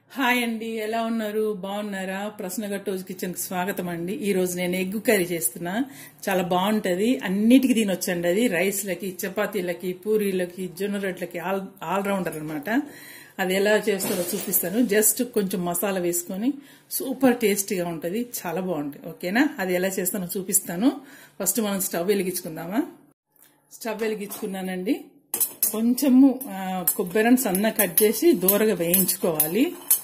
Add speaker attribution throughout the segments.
Speaker 1: Hi అండి ఎలా ఉన్నారు బాగున్నారా ప్రశ్నగట్టోజ్ కిచెన్ కి స్వాగతం అండి ఈ రోజు నేను ఎగ్ కర్రీ చేస్తున్నా చాలా బాగుంటది అన్నిటికీ తినొచ్చండి అది రైస్ లకి చపాతీలకి పూరీలకి జొన్న రొట్టెలకి ఆల్ ఆల్ రౌండర్ అనమాట అది ఎలా చేస్తారో చూపిస్తాను జస్ట్ కొంచెం మసాలా వేసుకొని సూపర్ టేస్టీగా ఉంటది చాలా బాగుంటుంది ఓకేనా అది ఎలా చేస్తానో చూపిస్తాను ఫస్ట్ మనం స్టవ్ వెలిగించుకుందామా స్టవ్ వెలిగించుకున్నానండి కొంచెము ఆ, కొబ్బరిని సన్న కట్ చేసి దూరగా వేయించుకోవాలి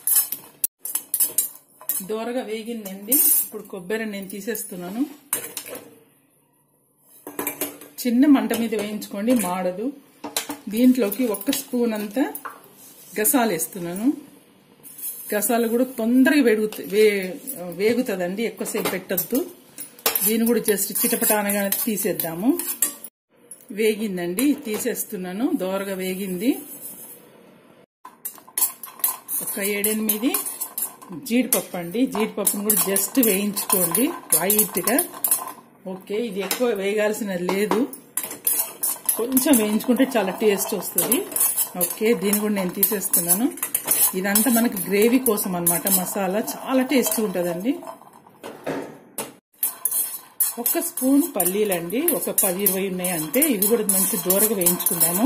Speaker 1: దూరగా వేగిందండి ఇప్పుడు కొబ్బరి నేను తీసేస్తున్నాను చిన్న మంట మీద వేయించుకోండి మాడదు దీంట్లోకి ఒక్క స్పూన్ అంతా గసాలు వేస్తున్నాను గసాలు కూడా తొందరగా వేగుతు వే వేగుతుందండి ఎక్కువసేపు పెట్టద్దు దీన్ని కూడా జస్ట్ చిటపట అనగానే తీసేద్దాము వేగిందండి తీసేస్తున్నాను దోరగా వేగింది ఒక ఏడెనిమిది జీడిపప్పు అండి జీడిపప్పును కూడా జస్ట్ వేయించుకోండి వైట్గా ఓకే ఇది ఎక్కువ వేగాల్సినది లేదు కొంచెం వేయించుకుంటే చాలా టేస్ట్ వస్తుంది ఓకే దీన్ని కూడా నేను తీసేస్తున్నాను ఇదంతా మనకి గ్రేవీ కోసం అన్నమాట మసాలా చాలా టేస్ట్ ఉంటుందండి ఒక స్పూన్ పల్లీలండి ఒక పది ఇరవై ఉన్నాయి అంతే ఇవి కూడా మంచి దూరగా వేయించుకుందాము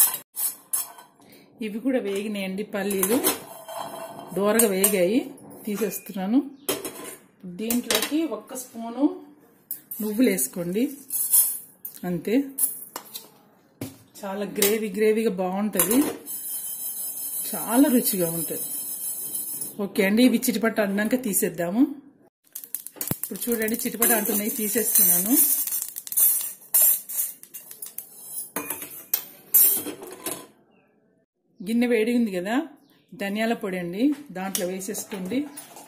Speaker 1: ఇవి కూడా వేగినాయండి పల్లీలు దూరగా వేగాయి తీసేస్తున్నాను దీంట్లోకి ఒక్క స్పూను నువ్వులు వేసుకోండి అంతే చాలా గ్రేవీ గ్రేవీగా బాగుంటుంది చాలా రుచిగా ఉంటుంది ఓకే అండి ఇవి చిటిపట్ట అన్నాక తీసేద్దాము ఇప్పుడు చూడండి చిటిపట అంటున్నాయి తీసేస్తున్నాను గిన్నె వేడి ఉంది కదా ధనియాల పొడి అండి దాంట్లో వేసేసుకోండి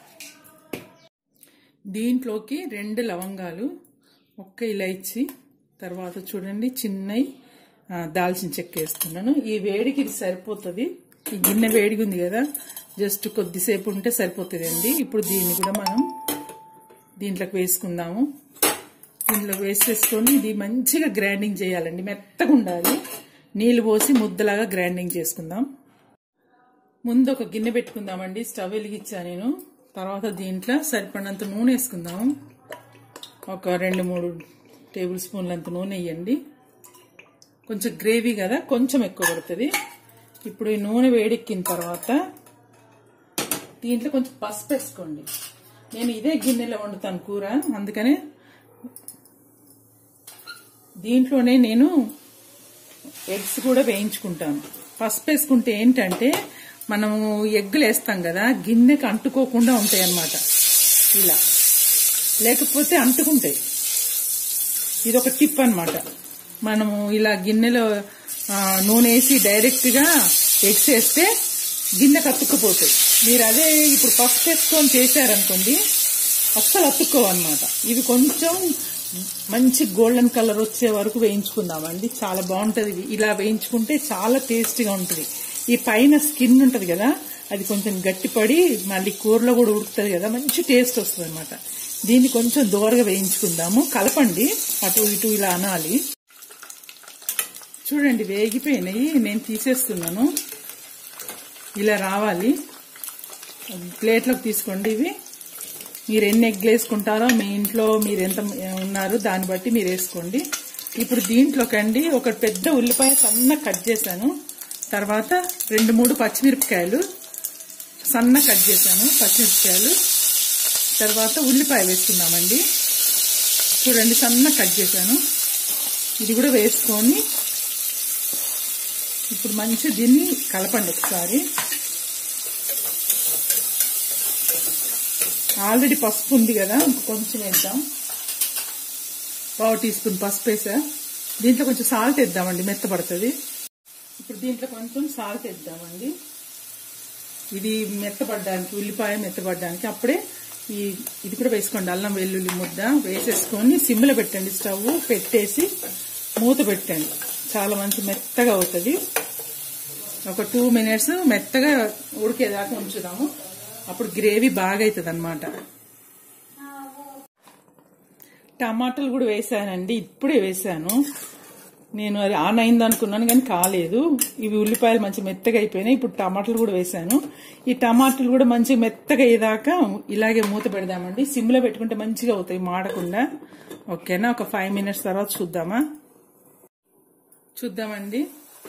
Speaker 1: దీంట్లోకి రెండు లవంగాలు ఒక్క ఇలైచి తర్వాత చూడండి చిన్నవి ఆ, దాల్చిన చెక్క వేస్తున్నాను ఈ వేడికి ఇది సరిపోతుంది ఈ గిన్నె వేడిగా ఉంది కదా జస్ట్ కొద్దిసేపు ఉంటే సరిపోతుంది అండి ఇప్పుడు దీన్ని కూడా మనం దీంట్లోకి వేసుకుందాము దీంట్లో వేసేసుకొని ఇది మంచిగా గ్రైండింగ్ చేయాలండి మెత్తగా ఉండాలి నీళ్లు పోసి ముద్దలాగా గ్రైండింగ్ చేసుకుందాం ముందు ఒక గిన్నె పెట్టుకుందామండి స్టవ్ వెలిగించా నేను తర్వాత దీంట్లో సరిపడినంత నూనె వేసుకుందాం ఒక రెండు మూడు టేబుల్ స్పూన్లంత నూనె వేయండి కొంచెం గ్రేవీ కదా కొంచెం ఎక్కువ పడుతుంది ఇప్పుడు ఈ నూనె వేడెక్కిన తర్వాత దీంట్లో కొంచెం పసుపు వేసుకోండి నేను ఇదే గిన్నెలో వండుతాను కూర అందుకనే దీంట్లోనే నేను ఎగ్స్ కూడా వేయించుకుంటాను పసుపు వేసుకుంటే ఏంటంటే మనము ఎగ్గులు వేస్తాం కదా గిన్నెకి అంటుకోకుండా ఉంటాయి అన్నమాట ఇలా లేకపోతే అంటుకుంటాయి ఇది ఒక టిప్ అన్నమాట మనము ఇలా గిన్నెలో ఆ, నూనె వేసి డైరెక్ట్గా ఎగ్స్ వేస్తే గిన్నెకి అతుక్కుపోతాయి మీరు అదే ఇప్పుడు పసుపు వేసుకొని చేశారనుకోండి అస్సలు అతుక్కోవన్నమాట ఇవి కొంచెం మంచి గోల్డెన్ కలర్ వచ్చే వరకు వేయించుకుందామండి చాలా బాగుంటది ఇవి. ఇలా వేయించుకుంటే చాలా టేస్టీగా ఉంటుంది ఈ పైన స్కిన్ ఉంటది కదా అది కొంచెం గట్టిపడి మళ్ళీ కూరలో కూడా ఉడుకుతుంది కదా మంచి టేస్ట్ వస్తుంది అనమాట దీన్ని కొంచెం దూరగా వేయించుకుందాము కలపండి అటు ఇటు ఇలా అనాలి చూడండి వేగిపోయినాయి నేను తీసేస్తున్నాను ఇలా రావాలి ప్లేట్లోకి తీసుకోండి ఇవి మీరు ఎన్ని ఎగ్లు వేసుకుంటారో మీ ఇంట్లో మీరు ఎంత ఉన్నారు దాన్ని బట్టి మీరు వేసుకోండి ఇప్పుడు దీంట్లోకండి ఒక పెద్ద ఉల్లిపాయ సన్న కట్ చేశాను తర్వాత రెండు మూడు పచ్చిమిరపకాయలు సన్న కట్ చేశాను పచ్చిమిరపకాయలు తర్వాత ఉల్లిపాయ వేసుకుందామండి చూడండి సన్న కట్ చేశాను ఇది కూడా వేసుకొని ఇప్పుడు మంచి దీన్ని కలపండి ఒకసారి ఆల్రెడీ పసుపు ఉంది కదా ఇంక కొంచెం వేద్దాం పావు టీ స్పూన్ పసుపు వేసా దీంట్లో కొంచెం సాల్ట్ వేద్దామండి మెత్తపడుతుంది ఇప్పుడు దీంట్లో కొంచెం సాల్ట్ వేద్దామండి ఇది మెత్తపడడానికి ఉల్లిపాయ మెత్తపడడానికి అప్పుడే ఈ ఇది కూడా వేసుకోండి అల్లం వెల్లుల్లి ముద్ద వేసేసుకొని సిమ్లో పెట్టండి స్టవ్ పెట్టేసి మూత పెట్టండి చాలా మంచి మెత్తగా అవుతుంది ఒక టూ మినిట్స్ మెత్తగా ఉడికేదాకా ఉంచుదాము అప్పుడు గ్రేవీ బాగా అవుతుంది అనమాట టమాటాలు కూడా వేసానండి ఇప్పుడే వేసాను నేను అది ఆన్ అయింది అనుకున్నాను కానీ కాలేదు ఇవి ఉల్లిపాయలు మంచి మెత్తగా అయిపోయినాయి ఇప్పుడు టమాటాలు కూడా వేసాను ఈ టమాటాలు కూడా మంచి మెత్తగా అయ్యేదాకా ఇలాగే మూత పెడదామండి సిమ్లో పెట్టుకుంటే మంచిగా అవుతాయి మాడకుండా ఓకేనా ఒక ఫైవ్ మినిట్స్ తర్వాత చూద్దామా చూద్దామండి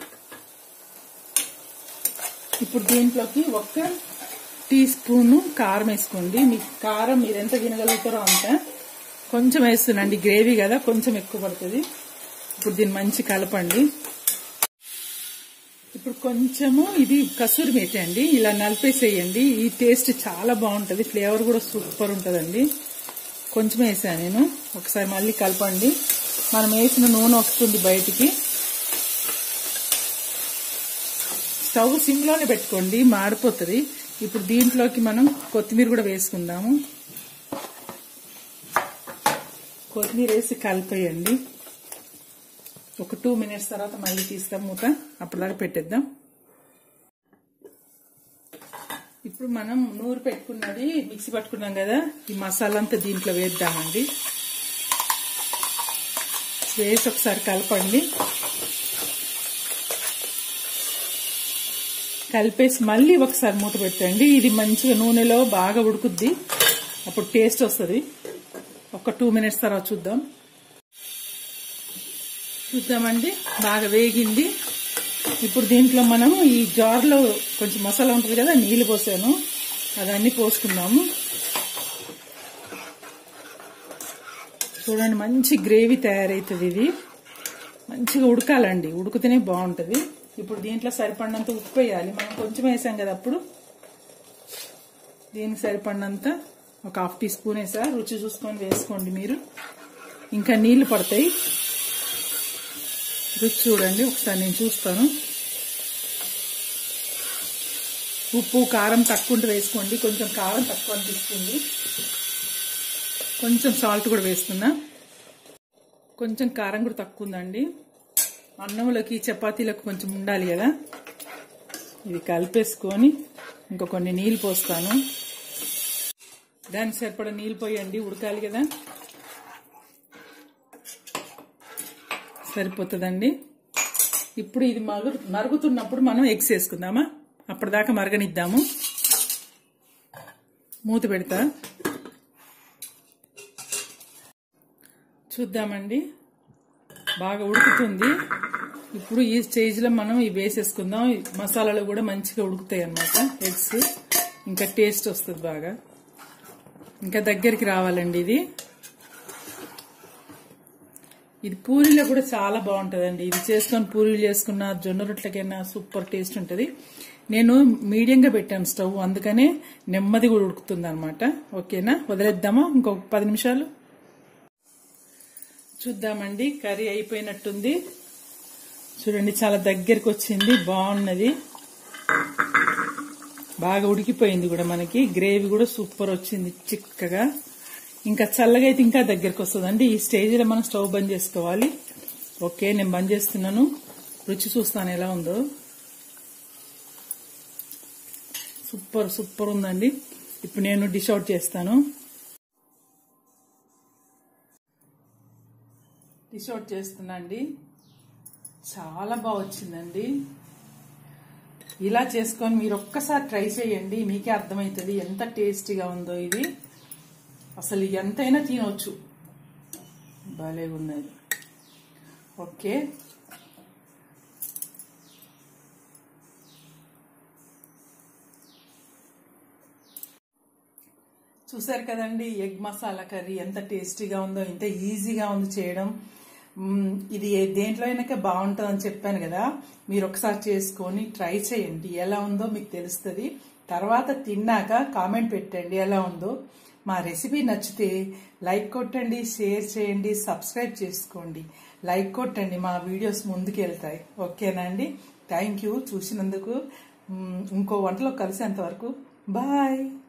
Speaker 1: ఇప్పుడు దీంట్లోకి ఒక్క టీ స్పూన్ కారం వేసుకోండి మీకు కారం మీరు ఎంత తినగలుగుతారో అంత కొంచెం వేస్తున్నాండి గ్రేవీ కదా కొంచెం ఎక్కువ పడుతుంది ఇప్పుడు దీన్ని మంచి కలపండి ఇప్పుడు కొంచెము ఇది కసూరి మేతి అండి ఇలా నలిపేసేయండి ఈ టేస్ట్ చాలా బాగుంటుంది ఫ్లేవర్ కూడా సూపర్ ఉంటుందండి కొంచెం వేసాను నేను ఒకసారి మళ్ళీ కలపండి మనం వేసిన నూనె వస్తుంది బయటికి స్టవ్ సిమ్లోనే పెట్టుకోండి మాడిపోతుంది ఇప్పుడు దీంట్లోకి మనం కొత్తిమీర కూడా వేసుకుందాము కొత్తిమీర వేసి కలిపేయండి ఒక టూ మినిట్స్ తర్వాత మళ్ళీ తీస్తాం మూత అప్పటిదాకా పెట్టేద్దాం ఇప్పుడు మనం నూరు పెట్టుకున్నది మిక్సీ పట్టుకున్నాం కదా ఈ మసాలా అంతా దీంట్లో వేద్దామండి వేసి ఒకసారి కలపండి కలిపేసి మళ్ళీ ఒకసారి మూత పెట్టండి ఇది మంచిగా నూనెలో బాగా ఉడుకుద్ది అప్పుడు టేస్ట్ వస్తుంది ఒక టూ మినిట్స్ తర్వాత చూద్దాం చూద్దామండి బాగా వేగింది ఇప్పుడు దీంట్లో మనం ఈ జార్లో కొంచెం మసాలా ఉంటుంది కదా నీళ్ళు పోసాను అదన్నీ పోసుకుందాము చూడండి మంచి గ్రేవీ తయారవుతుంది ఇది మంచిగా ఉడకాలండి ఉడికితేనే బాగుంటుంది ఇప్పుడు దీంట్లో సరిపడినంత ఉప్పు వేయాలి మనం కొంచెం వేసాం కదా అప్పుడు దీనికి సరిపడినంత ఒక హాఫ్ టీ స్పూన్ వేసా రుచి చూసుకొని వేసుకోండి మీరు ఇంకా నీళ్లు పడతాయి రుచి చూడండి ఒకసారి నేను చూస్తాను ఉప్పు కారం తక్కువ ఉంటే వేసుకోండి కొంచెం కారం తక్కువ అనిపిస్తుంది కొంచెం సాల్ట్ కూడా వేస్తున్నా కొంచెం కారం కూడా తక్కువ ఉందండి అన్నంలోకి చపాతీలకు కొంచెం ఉండాలి కదా ఇది కలిపేసుకొని ఇంకా కొన్ని నీళ్ళు పోస్తాను దానికి సరిపడా నీళ్ళు పోయండి ఉడకాలి కదా సరిపోతుందండి ఇప్పుడు ఇది మగు మరుగుతున్నప్పుడు మనం ఎగ్స్ వేసుకుందామా అప్పటిదాకా మరగనిద్దాము మూత పెడతా చూద్దామండి బాగా ఉడుకుతుంది ఇప్పుడు ఈ స్టేజ్లో మనం ఇవి వేసేసుకుందాం ఈ మసాలాలు కూడా మంచిగా ఉడుకుతాయి అన్నమాట ఎగ్స్ ఇంకా టేస్ట్ వస్తుంది బాగా ఇంకా దగ్గరికి రావాలండి ఇది ఇది పూరీలో కూడా చాలా బాగుంటుందండి ఇది చేసుకొని పూరీలు చేసుకున్న జొన్న రొట్టెలకైనా సూపర్ టేస్ట్ ఉంటుంది నేను మీడియంగా పెట్టాను స్టవ్ అందుకనే నెమ్మది కూడా ఉడుకుతుంది అనమాట ఓకేనా వదిలేద్దామా ఇంకొక పది నిమిషాలు చూద్దామండి కర్రీ అయిపోయినట్టుంది చూడండి చాలా దగ్గరికి వచ్చింది బాగున్నది బాగా ఉడికిపోయింది కూడా మనకి గ్రేవీ కూడా సూపర్ వచ్చింది చిక్కగా ఇంకా చల్లగా అయితే ఇంకా దగ్గరికి వస్తుందండి ఈ స్టేజ్లో మనం స్టవ్ బంద్ చేసుకోవాలి ఓకే నేను బంద్ చేస్తున్నాను రుచి చూస్తాను ఎలా ఉందో సూపర్ సూపర్ ఉందండి ఇప్పుడు నేను డిష్ అవుట్ చేస్తాను డిష్ అవుట్ చేస్తున్నా అండి చాలా బాగా వచ్చిందండి ఇలా చేసుకొని మీరు ఒక్కసారి ట్రై చేయండి మీకే అర్థమవుతుంది ఎంత టేస్టీగా ఉందో ఇది అసలు ఎంతైనా తినవచ్చు భలే ఉన్నది ఓకే చూసారు కదండి ఎగ్ మసాలా కర్రీ ఎంత టేస్టీగా ఉందో ఎంత ఈజీగా ఉంది చేయడం మ్మ్, ఇది దేంట్లో అయినాక బాగుంటుంది అని చెప్పాను కదా మీరు ఒకసారి చేసుకొని ట్రై చేయండి ఎలా ఉందో మీకు తెలుస్తుంది తర్వాత తిన్నాక కామెంట్ పెట్టండి ఎలా ఉందో మా రెసిపీ నచ్చితే లైక్ కొట్టండి షేర్ చేయండి సబ్స్క్రైబ్ చేసుకోండి లైక్ కొట్టండి మా వీడియోస్ ముందుకు వెళ్తాయి ఓకేనా అండి థ్యాంక్ యూ చూసినందుకు మ్మ్, ఇంకో వంటలో కలిసేంత వరకు బాయ్